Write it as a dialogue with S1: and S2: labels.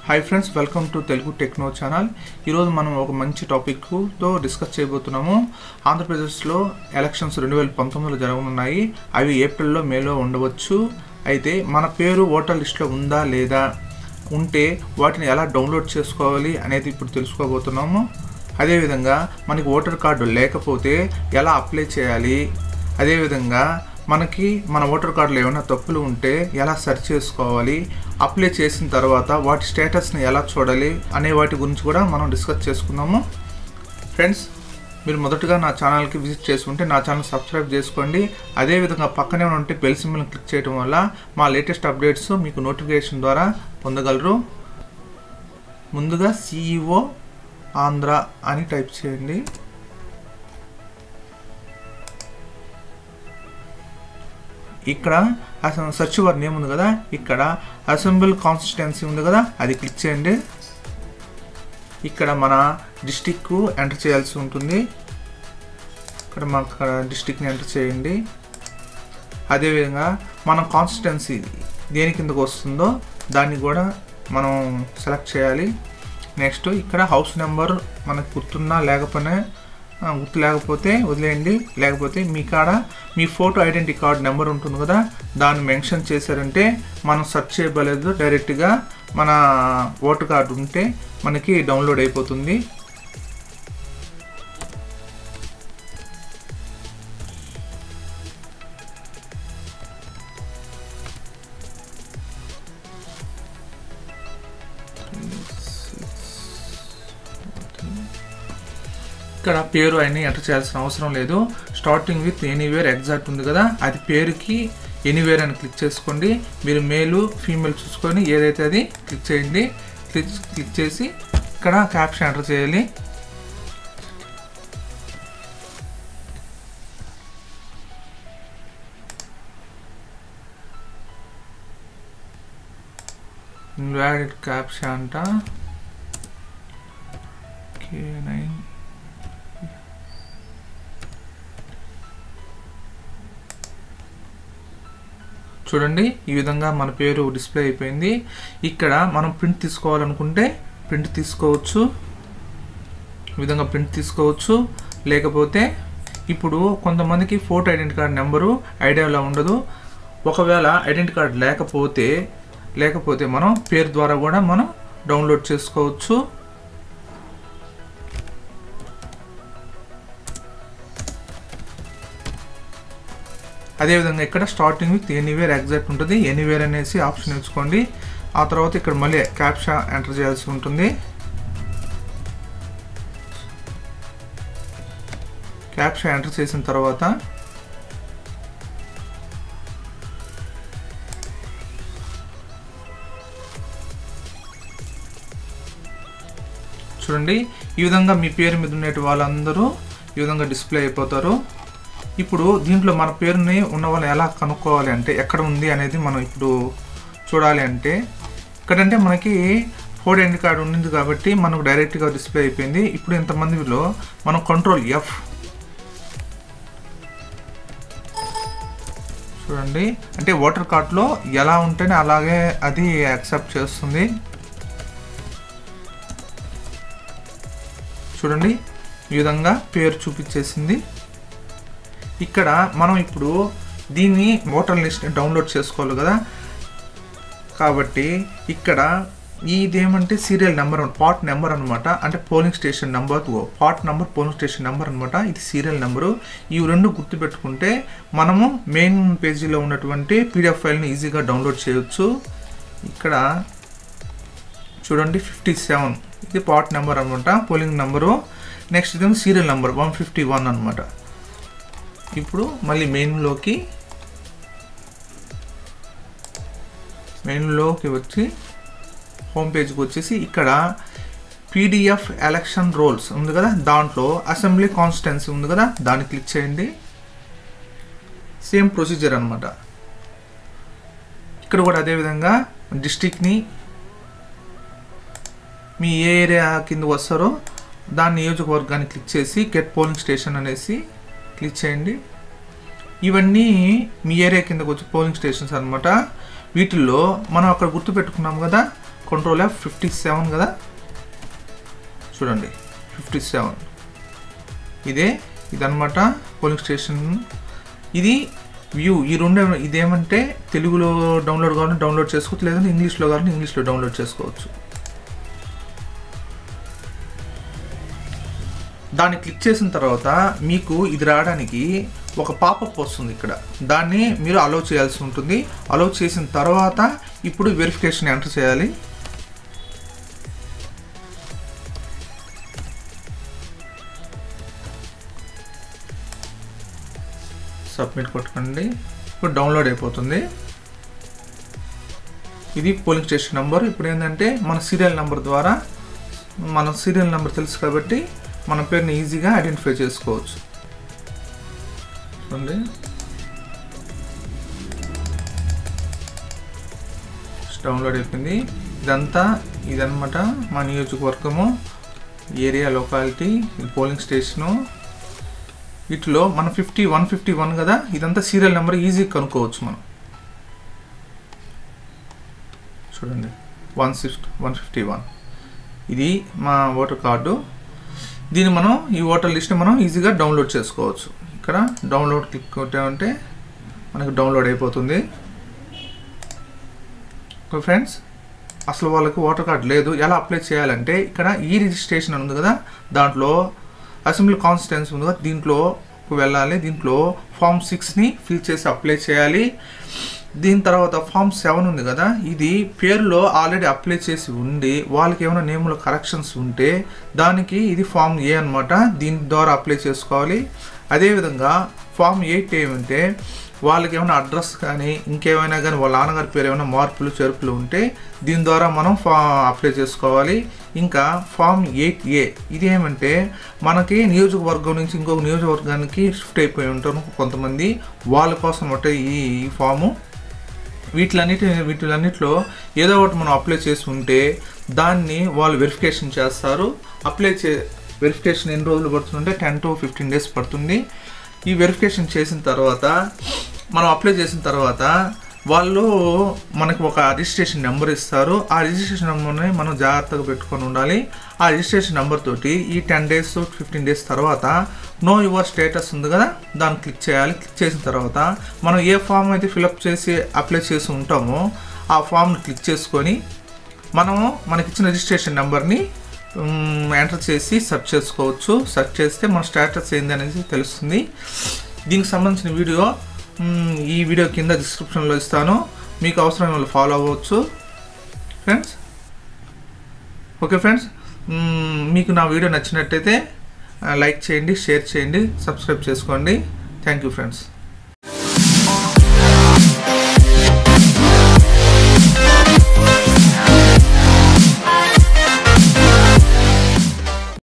S1: hi friends welcome to Telugu techno channel ఈరోజు మనం ఒక మంచి టాపిక్తో డిస్కస్ చేయబోతున్నాము ఆంధ్రప్రదేశ్లో ఎలక్షన్స్ రెండు వేల పంతొమ్మిదిలో జరగనున్నాయి అవి ఏప్రిల్లో మేలో ఉండవచ్చు అయితే మన పేరు ఓటర్ లిస్ట్లో ఉందా లేదా ఉంటే వాటిని ఎలా డౌన్లోడ్ చేసుకోవాలి అనేది ఇప్పుడు తెలుసుకోబోతున్నాము అదేవిధంగా మనకి ఓటర్ కార్డు లేకపోతే ఎలా అప్లై చేయాలి అదేవిధంగా మనకి మన ఓటర్ కార్డులో ఏమైనా తప్పులు ఉంటే ఎలా సెర్చ్ చేసుకోవాలి అప్లై చేసిన తర్వాత వాటి స్టేటస్ని ఎలా చూడాలి అనే వాటి గురించి కూడా మనం డిస్కస్ చేసుకుందాము ఫ్రెండ్స్ మీరు మొదటగా నా ఛానల్కి విజిట్ చేసుకుంటే నా ఛానల్ సబ్స్క్రైబ్ చేసుకోండి అదేవిధంగా పక్కనే ఉంటే బెల్ సింబల్ని క్లిక్ చేయడం వల్ల మా లేటెస్ట్ అప్డేట్స్ మీకు నోటిఫికేషన్ ద్వారా పొందగలరు ముందుగా సిఇఓ ఆంధ్ర అని టైప్ చేయండి ఇక్కడ సెర్చ్ వర్ నేమ్ ఉంది కదా ఇక్కడ అసెంబ్లీ కాన్స్టిట్యున్సీ ఉంది కదా అది క్లిక్ చేయండి ఇక్కడ మన డిస్టిక్ ఎంటర్ చేయాల్సి ఉంటుంది ఇక్కడ మన డిస్టిక్ని ఎంటర్ చేయండి అదేవిధంగా మన కాన్స్టిట్యున్సీ దేని కిందకు వస్తుందో దాన్ని కూడా మనం సెలెక్ట్ చేయాలి నెక్స్ట్ ఇక్కడ హౌస్ నెంబర్ మనకు గుర్తున్నా లేకపోయినా గుర్తు లేకపోతే వదిలేయండి లేకపోతే మీ కాడ మీ ఫోటో ఐడెంటిటీ కార్డ్ నెంబర్ ఉంటుంది కదా దాన్ని మెన్షన్ చేశారంటే మనం సెర్చ్ చేయబలేదు డైరెక్ట్గా మన ఓటర్ కార్డు ఉంటే మనకి డౌన్లోడ్ అయిపోతుంది ఇక్కడ పేరు అన్ని ఎంటర్ చేయాల్సిన అవసరం లేదు స్టార్టింగ్ విత్ ఎనీవేర్ ఎగ్జాక్ట్ ఉంది కదా అది పేరుకి ఎనీవేర్ అని క్లిక్ చేసుకోండి మీరు మేలు ఫీమేల్ చూసుకొని ఏదైతే అది క్లిక్ చేయండి క్లిక్ క్లిక్ చేసి ఇక్కడ క్యాప్షన్ ఎంటర్ చేయాలి ఇన్వాలిడ్ క్యాప్షన్ అంట కే నైన్ చూడండి ఈ విధంగా మన పేరు డిస్ప్లే అయిపోయింది ఇక్కడ మనం ప్రింట్ తీసుకోవాలనుకుంటే ప్రింట్ తీసుకోవచ్చు ఈ విధంగా ప్రింట్ తీసుకోవచ్చు లేకపోతే ఇప్పుడు కొంతమందికి ఫోటో ఐడెంటి కార్డ్ నెంబరు ఐడియాలో ఉండదు ఒకవేళ ఐడెంటి కార్డ్ లేకపోతే లేకపోతే మనం పేరు ద్వారా కూడా మనం డౌన్లోడ్ చేసుకోవచ్చు అదేవిధంగా ఇక్కడ స్టార్టింగ్ విత్ ఎనీవేర్ ఎగ్జాక్ట్ ఉంటుంది ఎనీవేర్ అనేసి ఆప్షన్ ఎంచుకోండి ఆ తర్వాత ఇక్కడ మళ్ళీ క్యాప్షా ఎంటర్ చేయాల్సి ఉంటుంది క్యాప్షా ఎంటర్ చేసిన తర్వాత చూడండి ఈ విధంగా మీ పేరు మీద ఉన్నటువంటి వాళ్ళందరూ ఈ విధంగా డిస్ప్లే అయిపోతారు ఇప్పుడు దీంట్లో మన పేరుని ఉన్న వాళ్ళు ఎలా కనుక్కోవాలి అంటే ఎక్కడ ఉంది అనేది మనం ఇప్పుడు చూడాలి అంటే ఇక్కడంటే మనకి ఫోర్ ఎండ్ కార్డు ఉండింది కాబట్టి మనకు డైరెక్ట్గా డిస్ప్లే అయిపోయింది ఇప్పుడు ఇంతమందిలో మనం కంట్రోల్ ఎఫ్ చూడండి అంటే ఓటర్ కార్డులో ఎలా ఉంటేనే అలాగే అది యాక్సెప్ట్ చేస్తుంది చూడండి ఈ విధంగా పేరు చూపించేసింది ఇక్కడ మనం ఇప్పుడు దీన్ని ఓటర్ లిస్ట్ డౌన్లోడ్ చేసుకోవాలి కదా కాబట్టి ఇక్కడ ఇదేమంటే సీరియల్ నెంబర్ పార్ట్ నెంబర్ అనమాట అంటే polling station number part number polling station number అనమాట ఇది సీరియల్ నెంబరు ఇవి రెండు గుర్తుపెట్టుకుంటే మనము మెయిన్ పేజీలో ఉన్నటువంటి పీడిఎఫ్ ఫైల్ని ఈజీగా డౌన్లోడ్ చేయొచ్చు ఇక్కడ చూడండి ఫిఫ్టీ సెవెన్ ఇది పార్ట్ నెంబర్ అనమాట పోలింగ్ నెంబరు నెక్స్ట్ ఇదేమో serial number one fifty one అనమాట ఇప్పుడు మళ్ళీ మెయిన్లోకి మెయిన్లోకి వచ్చి హోమ్ పేజ్కి వచ్చేసి ఇక్కడ పీడిఎఫ్ ఎలక్షన్ రోల్స్ ఉంది కదా దాంట్లో అసెంబ్లీ కాన్స్టిట్యున్సీ ఉంది కదా దాన్ని క్లిక్ చేయండి సేమ్ ప్రొసీజర్ అనమాట ఇక్కడ కూడా అదేవిధంగా డిస్టిక్ని మీ ఏ ఏరియా కింద వస్తారో దాని నియోజకవర్గాన్ని క్లిక్ చేసి గెట్ పోలింగ్ స్టేషన్ అనేసి క్లిక్ చేయండి ఇవన్నీ మీ ఏరియా కిందకు వచ్చి పోలింగ్ స్టేషన్స్ అనమాట వీటిల్లో మనం అక్కడ గుర్తు పెట్టుకున్నాం కదా కంట్రోల్ ఎఫ్ ఫిఫ్టీ సెవెన్ కదా చూడండి ఫిఫ్టీ సెవెన్ ఇదే ఇదనమాట పోలింగ్ స్టేషన్ ఇది వ్యూ ఈ రెండు ఇదేమంటే తెలుగులో డౌన్లోడ్ కావాలంటే డౌన్లోడ్ చేసుకోవచ్చు లేదంటే ఇంగ్లీష్లో కావాలంటే ఇంగ్లీష్లో డౌన్లోడ్ చేసుకోవచ్చు దాన్ని క్లిక్ చేసిన తర్వాత మీకు ఇది రావడానికి ఒక పాపప్ వస్తుంది ఇక్కడ దాన్ని మీరు అలౌ చేయాల్సి ఉంటుంది అలౌ చేసిన తర్వాత ఇప్పుడు వెరిఫికేషన్ ఎంటర్ చేయాలి సబ్మిట్ కొట్టుకోండి ఇప్పుడు డౌన్లోడ్ అయిపోతుంది ఇది పోలింగ్ స్టేషన్ నెంబర్ ఇప్పుడు ఏంటంటే మన సీరియల్ నెంబర్ ద్వారా మన సీరియల్ నెంబర్ తెలుసు కాబట్టి మన పేరుని ఈజీగా ఐడెంటిఫై చేసుకోవచ్చు చూడండి డౌన్లోడ్ అయిపోయింది ఇదంతా ఇదనమాట మా నియోజకవర్గము ఏరియా లొకాలిటీ పోలింగ్ స్టేషను వీటిలో మన ఫిఫ్టీ వన్ ఫిఫ్టీ వన్ కదా ఇదంతా సీరియల్ నెంబర్ ఈజీగా కనుక్కోవచ్చు మనం చూడండి one six one fifty one ఇది మా ఓటర్ కార్డు దీన్ని మనం ఈ ఓటర్ లిస్ట్ని మనం ఈజీగా డౌన్లోడ్ చేసుకోవచ్చు ఇక్కడ డౌన్లోడ్ క్లిక్ కొట్టామంటే మనకు డౌన్లోడ్ అయిపోతుంది ఫ్రెండ్స్ అసలు వాళ్ళకి ఓటర్ కార్డ్ లేదు ఎలా అప్లై చేయాలంటే ఇక్కడ ఈ రిజిస్ట్రేషన్ ఉంది కదా దాంట్లో అసెంబ్లీ కాన్స్టిట్యున్సీ ఉంది కదా దీంట్లో వెళ్ళాలి దీంట్లో ఫామ్ సిక్స్ని ఫిల్ చేసి అప్లై చేయాలి దీని తర్వాత ఫామ్ సెవెన్ ఉంది కదా ఇది పేరులో ఆల్రెడీ అప్లై చేసి ఉండి వాళ్ళకి ఏమైనా నేములో కరెక్షన్స్ ఉంటే దానికి ఇది ఫామ్ ఏ అనమాట దీని ద్వారా అప్లై చేసుకోవాలి అదేవిధంగా ఫామ్ ఎయిట్ ఏమంటే వాళ్ళకి ఏమైనా అడ్రస్ కానీ ఇంకేమైనా కానీ వాళ్ళ నాన్నగారి పేరు ఏమైనా మార్పులు చేర్పులు ఉంటే దీని ద్వారా మనం ఫా అప్లై చేసుకోవాలి ఇంకా ఫామ్ ఎయిట్ ఏ ఇది ఏమంటే మనకి నియోజకవర్గం నుంచి ఇంకొక నియోజకవర్గానికి షిఫ్ట్ అయిపోయి ఉంటారు కొంతమంది వాళ్ళ కోసం ఒకటే ఈ ఈ ఫాము వీటిలన్నిటి వీటిలన్నిటిలో ఏదో ఒకటి మనం అప్లై చేసి ఉంటే దాన్ని వాళ్ళు వెరిఫికేషన్ చేస్తారు అప్లై చే వెరిఫికేషన్ ఎన్ని రోజులు పడుతుందంటే టెన్ టు ఫిఫ్టీన్ డేస్ పడుతుంది ఈ వెరిఫికేషన్ చేసిన తర్వాత మనం అప్లై చేసిన తర్వాత వాళ్ళు మనకు ఒక రిజిస్ట్రేషన్ నెంబర్ ఇస్తారు ఆ రిజిస్ట్రేషన్ నెంబర్ని మనం జాగ్రత్తగా పెట్టుకొని ఉండాలి ఆ రిజిస్ట్రేషన్ నెంబర్ తోటి ఈ టెన్ డేస్ ఫిఫ్టీన్ డేస్ తర్వాత నో యువర్ స్టేటస్ ఉంది కదా దాన్ని క్లిక్ చేయాలి క్లిక్ చేసిన తర్వాత మనం ఏ ఫామ్ అయితే ఫిలప్ చేసి అప్లై చేసి ఉంటామో ఆ ఫామ్ని క్లిక్ చేసుకొని మనము మనకిచ్చిన రిజిస్ట్రేషన్ నెంబర్ని ఎంటర్ చేసి సెర్చ్ చేసుకోవచ్చు సెర్చ్ చేస్తే మన స్టేటస్ ఏంది అనేది తెలుస్తుంది దీనికి సంబంధించిన వీడియో ఈ వీడియో కింద డిస్క్రిప్షన్లో ఇస్తాను మీకు అవసరమైన వాళ్ళు ఫాలో అవ్వచ్చు ఫ్రెండ్స్ ఓకే ఫ్రెండ్స్ మీకు నా వీడియో నచ్చినట్టయితే లైక్ చేయండి షేర్ చేయండి సబ్స్క్రైబ్ చేసుకోండి థ్యాంక్ యూ ఫ్రెండ్స్